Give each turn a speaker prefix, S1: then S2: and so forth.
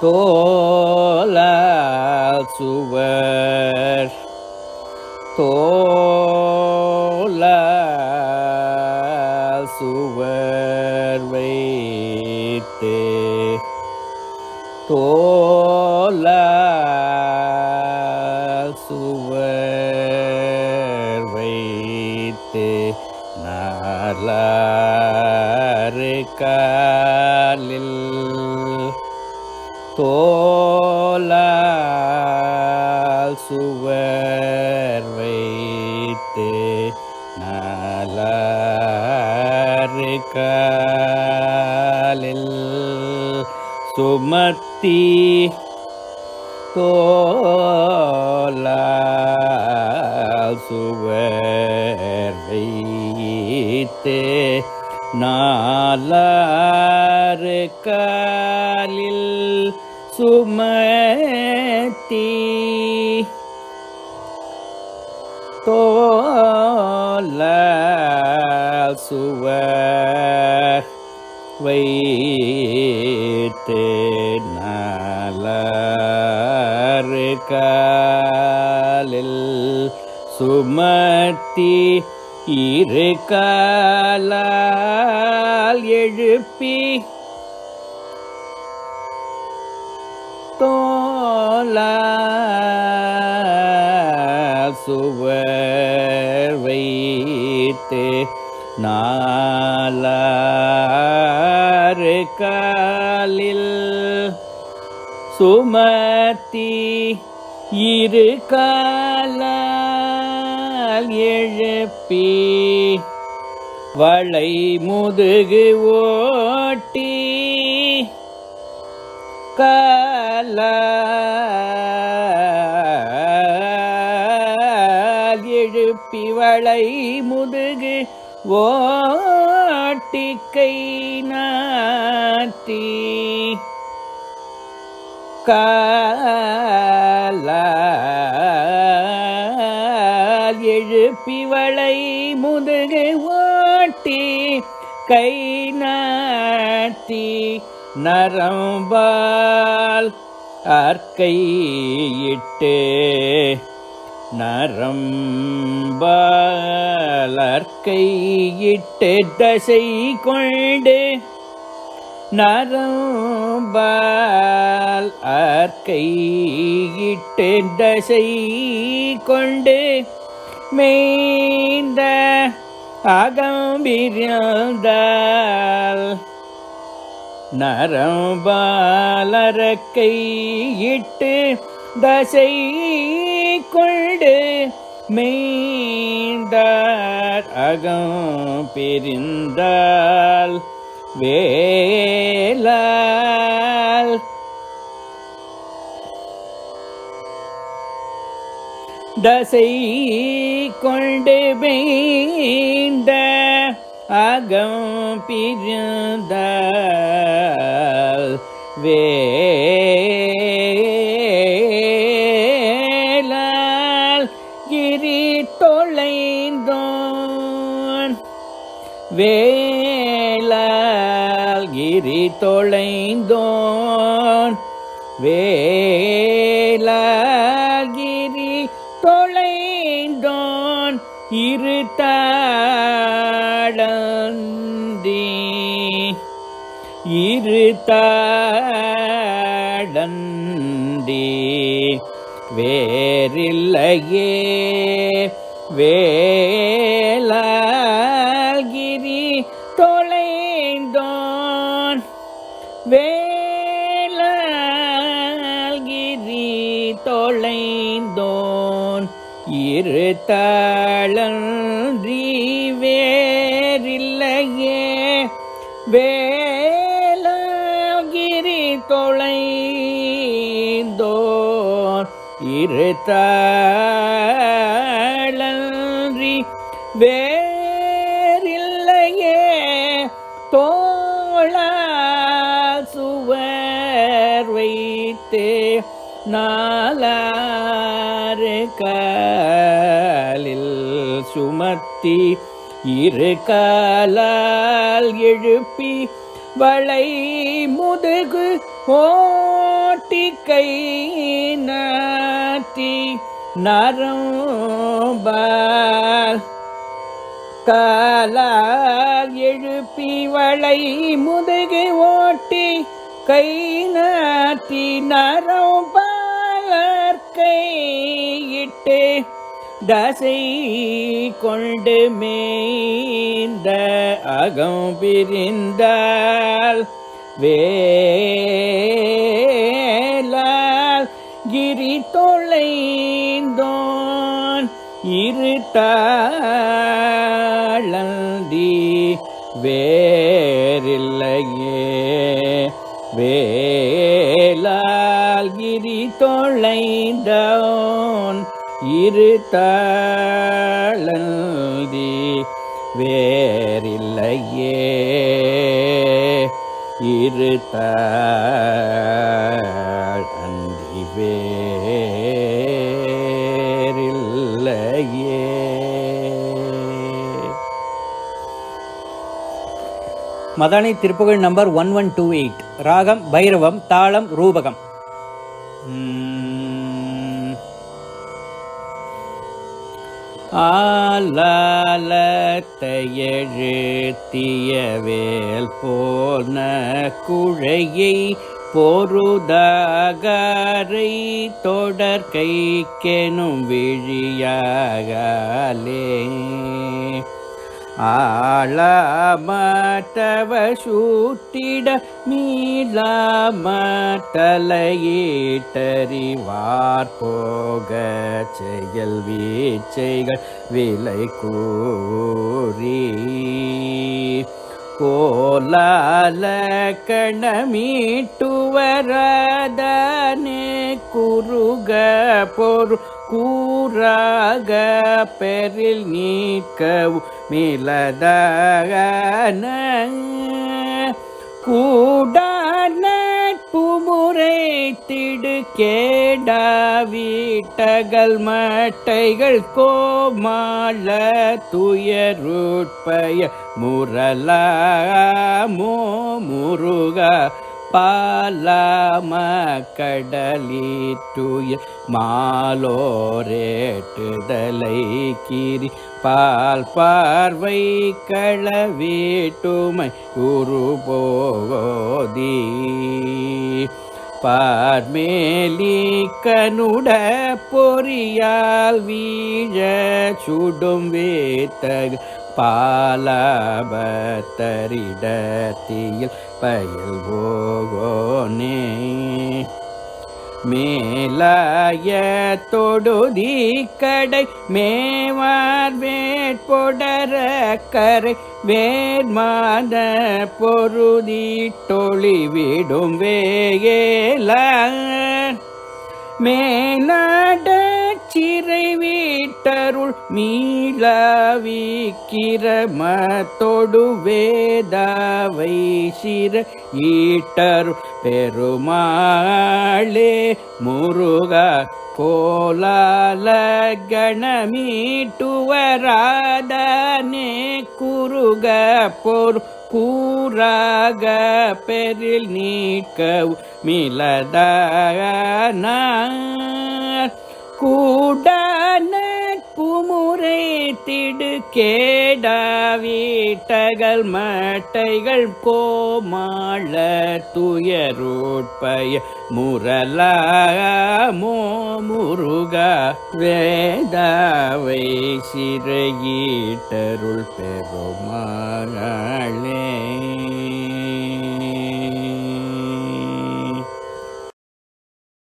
S1: தோல சுவர் தோல சுவர் வைத்து தோல சுவர் வைத்து நாலாறு காலில் தோலால் சுவர் வைத்து நாலாறு காலில் சுமத்தி தோலால் சுவர் வைத்து நாலாறு காலில் சுமத்தி தோல சுவர் வைத்து நாலாறு காலில் சுமத்தி இரு காலால் எழுப்பி தோலா சுவர் வைத்து நாலாறு காலில் சுமத்தி இரு காலால் எழுப்பி வளை முதுகு ஓட்டி காலால் எழுப்பி வளை முதுகு ஓட்டிக்கை நாட்டி காலால் எழுப்பி வளை முதுகு ஓட்டி கை நாட்டி நரம்பால் அற்கையிட்டு நரம்பால் அற்கையிட்டு தசை கொண்டு நரம்பால் அற்கையிட்டு தசை கொண்டு மேய்ந்த அகம்பிரிந்தால் நரம்பாலரக்கை இட்டு தசை கொண்டு மேய்ந்தார் அகம் பிரிந்தால் வேலால் தசை கொண்டு மேய்ந்த அகம் பிரிந்தால் வேலால் கிரி தொலைந்தோன் வேலால் கிரி தொலைந்தோன் வேலால் கிரி தொலைந்தோன் இரு தாடந்தி இரு தாடந்தி வேறில்லையே வேலாகிரி தொலைந்தோன் வேலாகிரி தொலைந்தோன் இரு தாளன்றி வேறில்லையே வேலாகிரி தொலைந்தோன் இரு தாளன்றி வேறில்லையே தோழா சுவர் வைத்து நாலாறு காலில் சுமத்தி இரு காலால் எழுப்பி வளை முதுகு ஓட்டி கை நாட்டி நரம்பால் காலால் எழுப்பி வளை முதுகு ஓட்டி கை நாட்டி நரம்பாலர் கையிட்டு தசை கொண்டு மேய்ந்த அகம் பிரிந்தால் வேலால் கிரி தொலைந்தோன் இருத்தாளந்தி வேறில்லையே வேலால் கிரி தொலைந்தோன் இருத்தாளந்தி வேறில்லையே இருத்தாள் அந்தி வேறில்லையே
S2: மதானி Thiruppugazh number one one two eight ராகம் பைரவம் தாளம் ரூபகம் உம்,
S1: ஆலாலத்தையெழுத்திய வேல் போன குழையை பொருதாகாரை தொடர் கைக்கெனும் விழியாகாலே ஆளாமட்டவ சூட்டிட மீளாமட்டலையீட்டறிவார் போக செயல் வீச்சைகள் விலை கூறி கோலால கணமீட்டுவரதனே குறுக பொரு கூறாக பெரில் நீக்கவும் மிளதகன கூடான புமுறை திடு கேடா வீட்டகள் மட்டைகள் கோமாள துயருட்பய முரலாமோ முருகா பாலாம கடலீற்றுய மாலோரேட்டுதலை கீரி பால் பார்வை களவீட்டுமை உருபோதி பார்மேலி கனுட பொறியால் வீழ சுடும் வேத்தக பாலபத்தரிடத்தியில் பயல் போகோனே மேலாய தொடுதி கடை மேவார் வேட்பொடர கரை வேர்மாத பொருதி டொளி விடும் வேகேல மேலாட சிறை வீட்டருள் மீளவிக்கிரமத்தொடு வேதாவை சிற ஈட்டருள் பெருமாளே முருகா கோலால கணமீட்டுவராதனே குருக பொரு கூறாக பெரில் நீக்கவு மிளதன கூடான புமுறை திடு கேடா வீட்டகள் மட்டைகள் கோமாள துயரோட்பய முரலாமோ முருகா வேதாவை சிறையீட்டருள் பெருமாளே